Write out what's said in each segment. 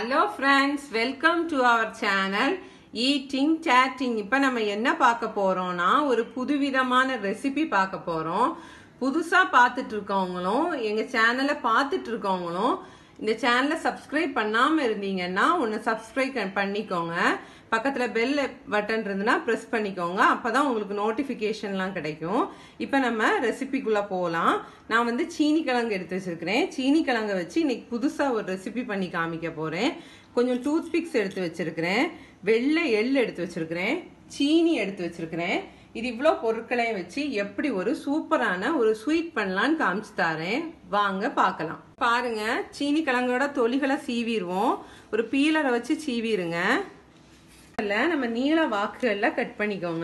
hello friends welcome to our channel eating chatting இப்போ நம்ம என்ன பார்க்க போறோம்னா ஒரு புதுவிதமான ரெசிபி பார்க்க போறோம் புதுசா பார்த்துட்டு இருக்கவங்களும் எங்க சேனலை பார்த்துட்டு இருக்கவங்களும் இந்த சேனலை சப்ஸ்கிரைப் பண்ணாம இருந்தீங்கன்னா ஒன்று சப்ஸ்கிரைப் பண்ணிக்கோங்க பக்கத்துல பெல் பட்டன் இருந்துன்னா ப்ரெஸ் பண்ணிக்கோங்க அப்பதான் உங்களுக்கு நோட்டிஃபிகேஷன்லாம் கிடைக்கும் இப்போ நம்ம ரெசிபிக்குள்ள போகலாம் நான் வந்து சீனி கிழங்கு எடுத்து வச்சிருக்கிறேன் சீனி கிழங்கை வச்சு இன்னைக்கு புதுசா ஒரு ரெசிபி பண்ணி காமிக்க போறேன் கொஞ்சம் டூத் பிக்ஸ் எடுத்து வச்சிருக்கிறேன் வெள்ளை எள் எடுத்து வச்சிருக்கிறேன் சீனி எடுத்து வச்சிருக்கிறேன் இது இவ்வளோ பொருட்களையும் வச்சு எப்படி ஒரு சூப்பரான ஒரு ஸ்வீட் பண்ணலான்னு காமிச்சு தரேன் வாங்க பார்க்கலாம் பாருங்க சீனி கிழங்கோட தொலிகளை சீவிடுவோம் ஒரு பீலரை வச்சு சீவிருங்க அதில் நம்ம நீள வாக்குகள்ல கட் பண்ணிக்கோங்க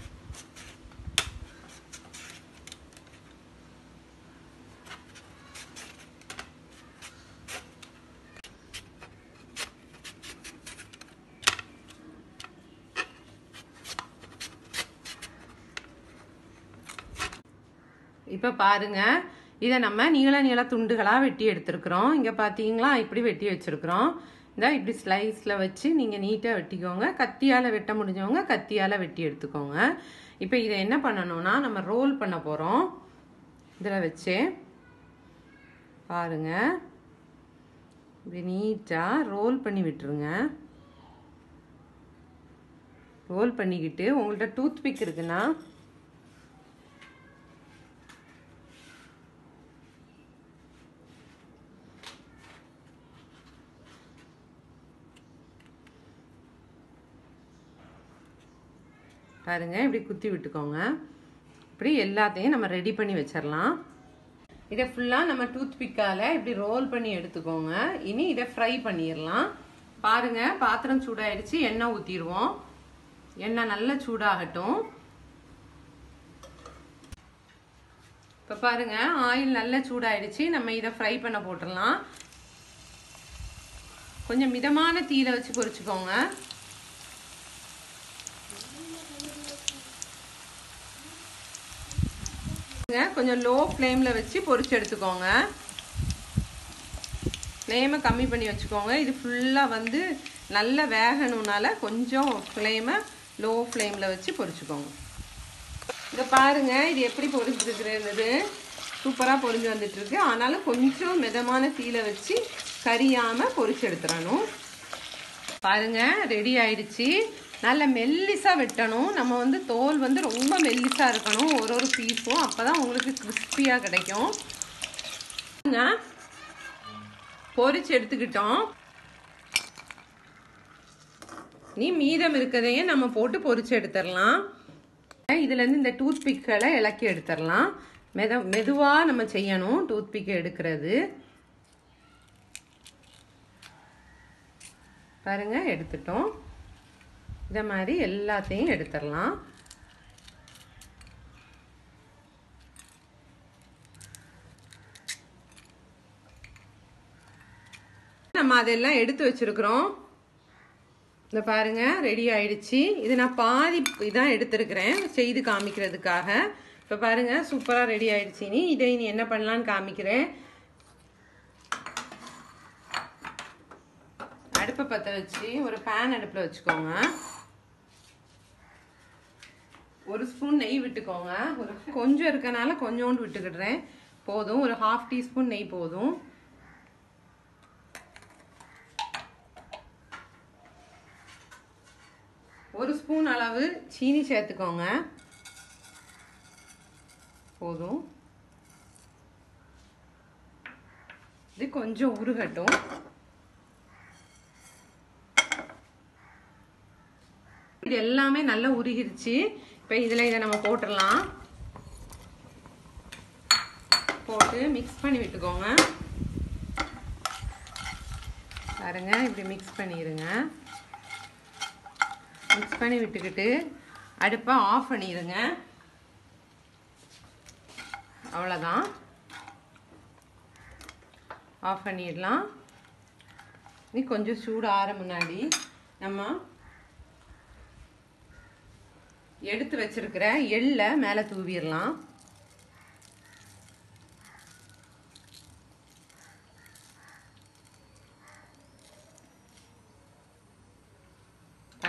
இப்போ பாருங்க இதை நம்ம நீள நீள துண்டுகளாக வெட்டி எடுத்துருக்குறோம் இங்கே பார்த்தீங்களா இப்படி வெட்டி வச்சுருக்குறோம் இந்த இப்படி ஸ்லைஸில் வச்சு நீங்கள் நீட்டாக வெட்டிக்கோங்க கத்தியால் வெட்ட முடிஞ்சவங்க கத்தியால் வெட்டி எடுத்துக்கோங்க இப்போ இதை என்ன பண்ணணும்னா நம்ம ரோல் பண்ண போகிறோம் இதில் வச்சு பாருங்க இப்படி நீட்டாக ரோல் பண்ணி விட்டுருங்க ரோல் பண்ணிக்கிட்டு உங்கள்கிட்ட டூத் பிக் இருக்குன்னா பாருங்க இப்படி குத்தி விட்டுக்கோங்க இப்படி எல்லாத்தையும் நம்ம ரெடி பண்ணி வச்சிடலாம் இதை ஃபுல்லாக நம்ம டூத் பிக்கால் இப்படி ரோல் பண்ணி எடுத்துக்கோங்க இனி இதை ஃப்ரை பண்ணிடலாம் பாருங்க பாத்திரம் சூடாயிடுச்சு எண்ணெய் ஊற்றிடுவோம் எண்ணெய் நல்லா சூடாகட்டும் இப்போ பாருங்க ஆயில் நல்லா சூடாயிடுச்சு நம்ம இதை ஃப்ரை பண்ண போட்டுடலாம் கொஞ்சம் மிதமான தீயில வச்சு பொரிச்சுக்கோங்க கொஞ்சம் லோ ஃப்ளேமில் வச்சு பொரிச்சு எடுத்துக்கோங்க ஃப்ளேமை கம்மி பண்ணி வச்சுக்கோங்க இது ஃபுல்லாக வந்து நல்லா வேகணுனால கொஞ்சம் ஃப்ளேமை லோ ஃப்ளேமில் வச்சு பொரிச்சுக்கோங்க இதை பாருங்கள் இது எப்படி பொரிஞ்சிருக்கிறது சூப்பராக பொரிஞ்சு வந்துட்டுருக்கு ஆனாலும் கொஞ்சம் மிதமான தீயில வச்சு கரியாமல் பொரிச்சு எடுத்துடணும் பாருங்கள் ரெடி ஆயிடுச்சு நல்ல மெல்லிசாக வெட்டணும் நம்ம வந்து தோல் வந்து ரொம்ப மெல்லிசாக இருக்கணும் ஒரு ஒரு பீஸும் அப்போ தான் உங்களுக்கு கிறிஸ்பியாக கிடைக்கும் பொரிச்சு எடுத்துக்கிட்டோம் நீ மீதம் இருக்கதையும் நம்ம போட்டு பொரிச்சு எடுத்துடலாம் இதுலேருந்து இந்த டூத் பிக்களை இலக்கி எடுத்துடலாம் மெத மெதுவாக நம்ம செய்யணும் டூத் பிக்கை எடுக்கிறது பாருங்க எடுத்துட்டோம் இதை மாதிரி எல்லாத்தையும் எடுத்துடலாம் நம்ம அதெல்லாம் எடுத்து வச்சிருக்கிறோம் இந்த பாருங்க ரெடி ஆயிடுச்சு இது நான் பாதி இதான் எடுத்திருக்கிறேன் செய்து காமிக்கிறதுக்காக இப்போ பாருங்க சூப்பராக ரெடி ஆயிடுச்சு நீ இதை நீ என்ன பண்ணலான்னு காமிக்கிறேன் அடுப்பை பற்ற வச்சு ஒரு பேன் அடுப்பில் வச்சுக்கோங்க ஒரு ஸ்பூன் நெய் விட்டுக்கோங்க ஒரு கொஞ்சம் இருக்கனால கொஞ்சோண்டு விட்டுக்கிடுறேன் போதும் ஒரு ஹாஃப் டீஸ்பூன் நெய் போதும் ஒரு ஸ்பூன் அளவு சீனி சேர்த்துக்கோங்க போதும் இது கொஞ்சம் உருகட்டும் இது எல்லாமே நல்லா உருகிருச்சு இப்போ இதில் இதை நம்ம போட்டுடலாம் போட்டு மிக்ஸ் பண்ணி விட்டுக்கோங்க பாருங்க இப்படி மிக்ஸ் பண்ணிடுங்க மிக்ஸ் பண்ணி விட்டுக்கிட்டு அடுப்பை ஆஃப் பண்ணிடுங்க அவ்வளோதான் ஆஃப் பண்ணிடலாம் நீ கொஞ்சம் சூடு ஆற முன்னாடி நம்ம எடுத்து வச்சிருக்கிற எள்ளை மேலே தூவிடலாம்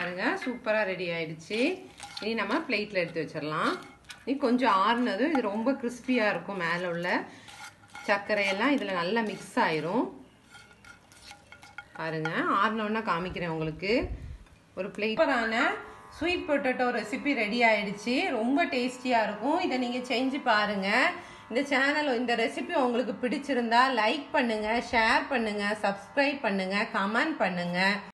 பாருங்க சூப்பராக ரெடி ஆயிடுச்சு இனி நம்ம பிளேட்டில் எடுத்து வச்சிடலாம் இனி கொஞ்சம் ஆறுனதும் இது ரொம்ப கிறிஸ்பியாக இருக்கும் மேலே உள்ள சர்க்கரையெல்லாம் இதில் நல்லா மிக்ஸ் ஆயிரும் பாருங்க ஆறுனோன்னா காமிக்கிறேன் உங்களுக்கு ஒரு பிளேட்டரான ஸ்வீட் பொட்டேட்டோ ரெசிபி ரெடி ஆயிடுச்சு ரொம்ப டேஸ்டியாக இருக்கும் இதை நீங்கள் செஞ்சு பாருங்க இந்த சேனல் இந்த ரெசிபி உங்களுக்கு பிடிச்சிருந்தா லைக் பண்ணுங்க ஷேர் பண்ணுங்க சப்ஸ்கிரைப் பண்ணுங்க கமெண்ட் பண்ணுங்க